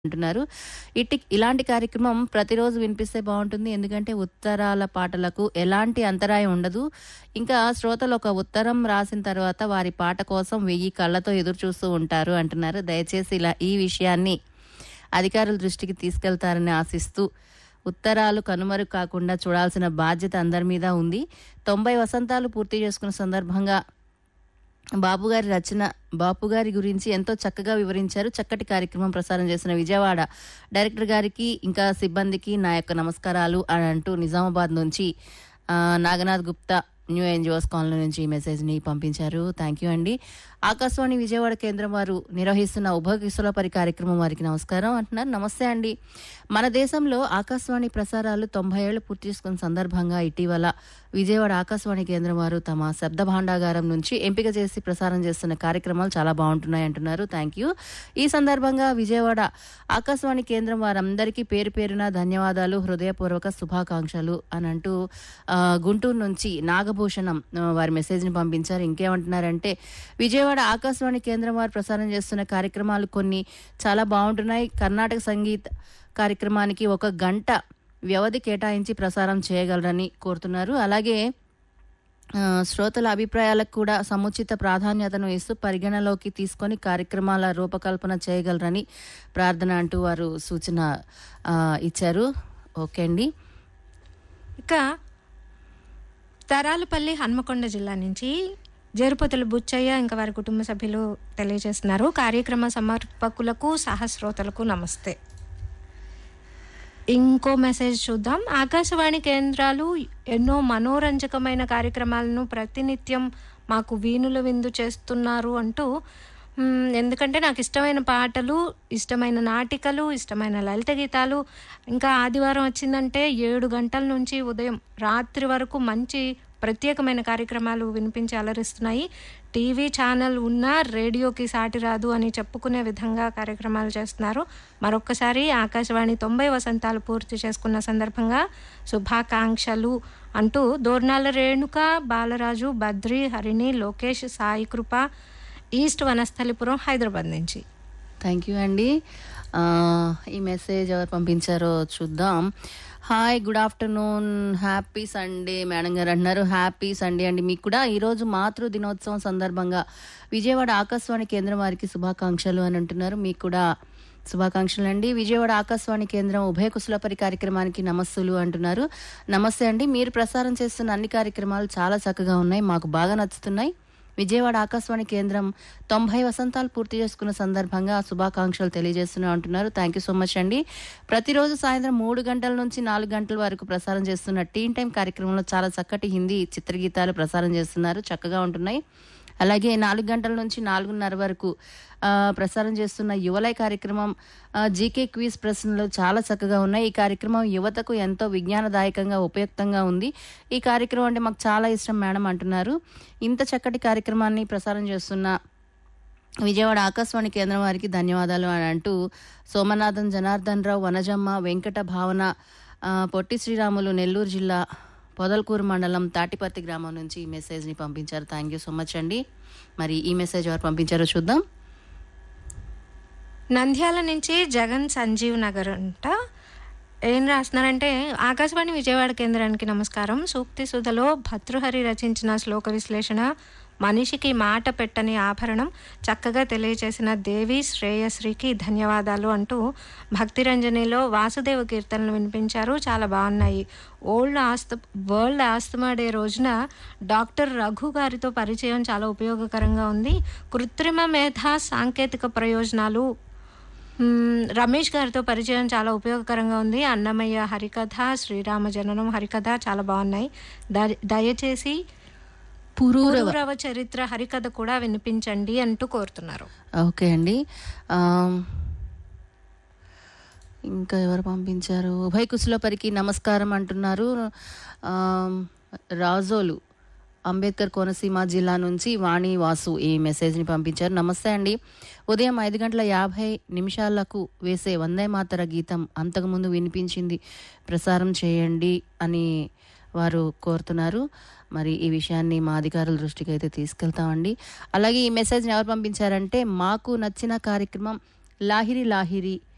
అంటున్నారు ఇట్టి ఇలాంటి కార్యక్రమం ప్రతిరోజు వినిపిస్తే బాగుంటుంది ఎందుకంటే ఉత్తరాల పాటలకు ఎలాంటి అంతరాయం ఉండదు ఇంకా శ్రోతలు ఒక ఉత్తరం రాసిన తర్వాత వారి పాట కోసం వెయ్యి కళ్ళతో ఎదురు చూస్తూ ఉంటారు అంటున్నారు దయచేసి ఇలా ఈ విషయాన్ని అధికారుల దృష్టికి తీసుకెళ్తారని ఆశిస్తూ ఉత్తరాలు కనుమరు కాకుండా చూడాల్సిన బాధ్యత అందరి మీద ఉంది తొంభై వసంతాలు పూర్తి చేసుకున్న సందర్భంగా బాపు గారి రచన బాపు గారి గురించి ఎంతో చక్కగా వివరించారు చక్కటి కార్యక్రమం ప్రసారం చేసిన విజయవాడ డైరెక్టర్ గారికి ఇంకా సిబ్బందికి నా యొక్క నమస్కారాలు అని అంటూ నిజామాబాద్ నుంచి ఆ, Naganath Gupta new NGOs colony నుంచి ఈ మెసేజ్ని పంపించారు థ్యాంక్ యూ అండి ఆకాశవాణి విజయవాడ కేంద్రం వారు నిర్వహిస్తున్న ఉభయ కిసులపరి కార్యక్రమం వారికి నమస్కారం అంటున్నారు నమస్తే అండి మన దేశంలో ఆకాశవాణి ప్రసారాలు తొంభై ఏళ్లు పూర్తి చేసుకున్న సందర్భంగా ఇటీవల విజయవాడ ఆకాశవాణి కేంద్రం వారు తమ శబ్ద భాండాగారం నుంచి ఎంపిక చేసి ప్రసారం చేస్తున్న కార్యక్రమాలు చాలా బాగుంటున్నాయి అంటున్నారు థ్యాంక్ యూ ఈ సందర్భంగా విజయవాడ ఆకాశవాణి కేంద్రం వారందరికీ పేరు పేరున ధన్యవాదాలు హృదయపూర్వక శుభాకాంక్షలు అని అంటూ ఆ, గుంటూరు నుంచి నాగభూషణం ఆ, వారి మెసేజ్ని పంపించారు ఇంకేమంటున్నారంటే విజయవాడ ఆకాశవాణి కేంద్రం వారు ప్రసారం చేస్తున్న కార్యక్రమాలు కొన్ని చాలా బాగుంటున్నాయి కర్ణాటక సంగీత కార్యక్రమానికి ఒక గంట వ్యవధి కేటాయించి ప్రసారం చేయగలరని కోరుతున్నారు అలాగే ఆ, శ్రోతల అభిప్రాయాలకు కూడా సముచిత ప్రాధాన్యతను ఇస్తూ పరిగణలోకి తీసుకొని కార్యక్రమాల రూపకల్పన చేయగలరని ప్రార్థన అంటూ వారు సూచన ఆ, ఇచ్చారు ఓకే అండి ఇక తరాలపల్లి హన్మకొండ జిల్లా నుంచి జరుపతుల బుచ్చయ్య ఇంకా వారి కుటుంబ సభ్యులు తెలియజేస్తున్నారు కార్యక్రమ సమర్పకులకు సహస్రోతలకు నమస్తే ఇంకో మెసేజ్ చూద్దాం ఆకాశవాణి కేంద్రాలు ఎన్నో మనోరంజకమైన కార్యక్రమాలను ప్రతినిత్యం మాకు వీణుల విందు చేస్తున్నారు అంటూ మ్, ఎందుకంటే నాకు ఇష్టమైన పాటలు ఇష్టమైన నాటికలు ఇష్టమైన లలిత గీతాలు ఇంకా ఆదివారం వచ్చిందంటే ఏడు గంటల నుంచి ఉదయం రాత్రి వరకు మంచి ప్రత్యేకమైన కార్యక్రమాలు వినిపించి అలరిస్తున్నాయి టీవీ ఛానల్ ఉన్నా రేడియోకి సాటి రాదు అని చెప్పుకునే విధంగా కార్యక్రమాలు చేస్తున్నారు మరొక్కసారి ఆకాశవాణి తొంభై వసంతాలు పూర్తి చేసుకున్న సందర్భంగా శుభాకాంక్షలు అంటూ దోర్నాల రేణుక బాలరాజు బద్రి హరిణి లోకేష్ సాయి కృప ఈస్ట్ వనస్థలిపురం హైదరాబాద్ నుంచి థ్యాంక్ యూ అండి ఆ, ఈ మెసేజ్ ఎవరు పంపించారో చూద్దాం hi good afternoon happy Sunday madam గారు అంటున్నారు హ్యాపీ సండే అండి మీకు కూడా ఈరోజు మాతృ దినోత్సవం సందర్భంగా విజయవాడ ఆకాశవాణి కేంద్రం వారికి శుభాకాంక్షలు అని అంటున్నారు మీకు కూడా శుభాకాంక్షలు అండి విజయవాడ ఆకాశవాణి కేంద్రం ఉభయ కుశలపరి కార్యక్రమానికి నమస్సులు అంటున్నారు నమస్తే అండి మీరు ప్రసారం చేస్తున్న అన్ని కార్యక్రమాలు చాలా చక్కగా ఉన్నాయి మాకు బాగా నచ్చుతున్నాయి విజయవాడ ఆకాశవాణి కేంద్రం తొంభై వసంతాలు పూర్తి చేసుకున్న సందర్భంగా శుభాకాంక్షలు తెలియజేస్తున్నా అంటున్నారు థ్యాంక్ యూ సో మచ్ అండి ప్రతిరోజు సాయంత్రం మూడు గంటల నుంచి నాలుగు గంటల వరకు ప్రసారం చేస్తున్న టీన్ టైం కార్యక్రమంలో చాలా చక్కటి హిందీ చిత్రగీతాలు ప్రసారం చేస్తున్నారు చక్కగా ఉంటున్నాయి అలాగే నాలుగు గంటల నుంచి నాలుగున్నర వరకు ఆ, ప్రసారం చేస్తున్న యువలయ కార్యక్రమం ఆ, జీకే క్విజ్ ప్రశ్నలు చాలా చక్కగా ఉన్నాయి ఈ కార్యక్రమం యువతకు ఎంతో విజ్ఞానదాయకంగా ఉపయుక్తంగా ఉంది ఈ కార్యక్రమం అంటే మాకు చాలా ఇష్టం మేడం అంటున్నారు ఇంత చక్కటి కార్యక్రమాన్ని ప్రసారం చేస్తున్న విజయవాడ ఆకాశవాణి కేంద్రం వారికి ధన్యవాదాలు అని అంటూ సోమనాథన్ జనార్దన్ రావు వనజమ్మ వెంకట భావన ఆ, పొట్టి శ్రీరాములు నెల్లూరు జిల్లా పొదల్కూరు మండలం తాటిపర్తి గ్రామం నుంచి ఈ మెసేజ్ని పంపించారు థ్యాంక్ యూ సో మచ్ అండి మరి ఈ మెసేజ్ ఎవరు పంపించారో చూద్దాం నంద్యాల నుంచి జగన్ సంజీవ్ నగర్ అంట ఏం రాస్తున్నారంటే ఆకాశవాణి విజయవాడ కేంద్రానికి నమస్కారం సూక్తి సుధలో భర్తృహరి రచించిన శ్లోక విశ్లేషణ మనిషికి మాట పెట్టని ఆభరణం చక్కగా తెలియచేసిన దేవి శ్రేయశ్రీకి ధన్యవాదాలు అంటూ భక్తిరంజనిలో వాసుదేవ కీర్తనలు వినిపించారు చాలా బాగున్నాయి ఓల్డ్ ఆస్త వరల్డ్ ఆస్తమా డే రోజున డాక్టర్ రఘు గారితో పరిచయం చాలా ఉపయోగకరంగా ఉంది కృత్రిమ మేధ సాంకేతిక ప్రయోజనాలు మ్మ్, రమేష్ గారితో పరిచయం చాలా ఉపయోగకరంగా ఉంది అన్నమయ్య హరికథ శ్రీరామ జననం హరికథ చాలా బాగున్నాయి ద- దయచేసి పురూరవ పూర్వరవ చరిత్ర హరికథ కూడా వినిపించండి అంటూ కోరుతున్నారు ఓకే అండి ఆమ్, ఇంకా ఎవరు పంపించారు ఉభయ కుశలపరికి నమస్కారం అంటున్నారు ఆమ్, రాజోలు అంబేద్కర్ కోనసీమ జిల్లా నుంచి వాణి వాసు ఈ మెసేజ్ని పంపించారు నమస్తే అండి ఉదయం ఐదు గంటల యాభై నిమిషాలకు వేసే వందే మాతర గీతం అంతకుముందు వినిపించింది ప్రసారం చేయండి అని వారు కోరుతున్నారు మరి ఈ విషయాన్ని మా అధికారుల దృష్టికి అయితే తీసుకెళ్తామండి అలాగే ఈ మెసేజ్ని ఎవరు పంపించారంటే మాకు నచ్చిన కార్యక్రమం లాహిరి లాహిరి